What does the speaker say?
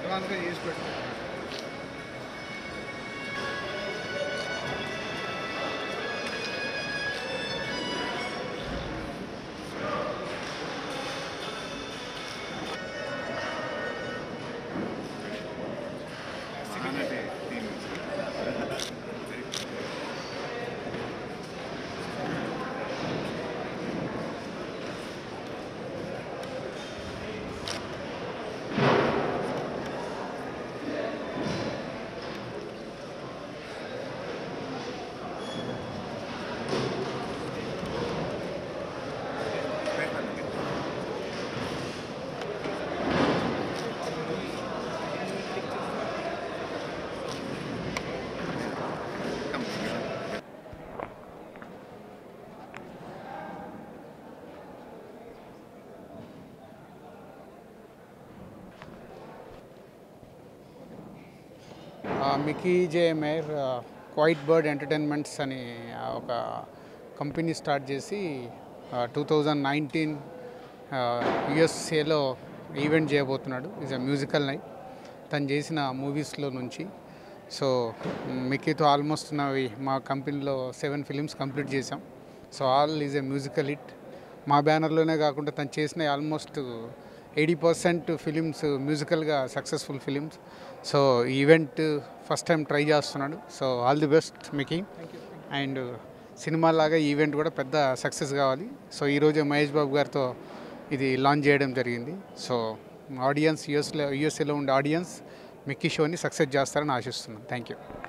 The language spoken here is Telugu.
అడ్వాన్స్గా చేసి పెట్టారు Mahanati team Mickey J Meyer quiet bird entertainments అని ఆ, ఒక కంపెనీ స్టార్ట్ చేసి టూ థౌజండ్ నైన్టీన్ యుఎస్ఏలో ఈవెంట్ చేయబోతున్నాడు ఈజ్ అ మ్యూజికల్ నైట్ తను చేసిన మూవీస్లో నుంచి సో మిక్కీతో ఆల్మోస్ట్ నావి మా కంపెనీలో సెవెన్ ఫిలిమ్స్ కంప్లీట్ చేసాం so all is a musical hit మా బ్యానర్లోనే కాకుండా తను చేసిన ఆల్మోస్ట్ ఎయిటీ పర్సెంట్ ఫిలిమ్స్ మ్యూజికల్గా successful films so event first time try చేస్తున్నాడు so all the best Mickey and సినిమా లాగా ఈవెంట్ కూడా పెద్ద సక్సెస్ కావాలి సో ఈరోజు మహేష్ బాబు గారితో ఇది లాంచ్ చేయడం జరిగింది సో ఆడియన్స్ యూఎస్లో యూఎస్ఏలో ఉండే ఆడియన్స్ మిక్కీ షోని సక్సెస్ చేస్తారని ఆశిస్తున్నాను థ్యాంక్ యూ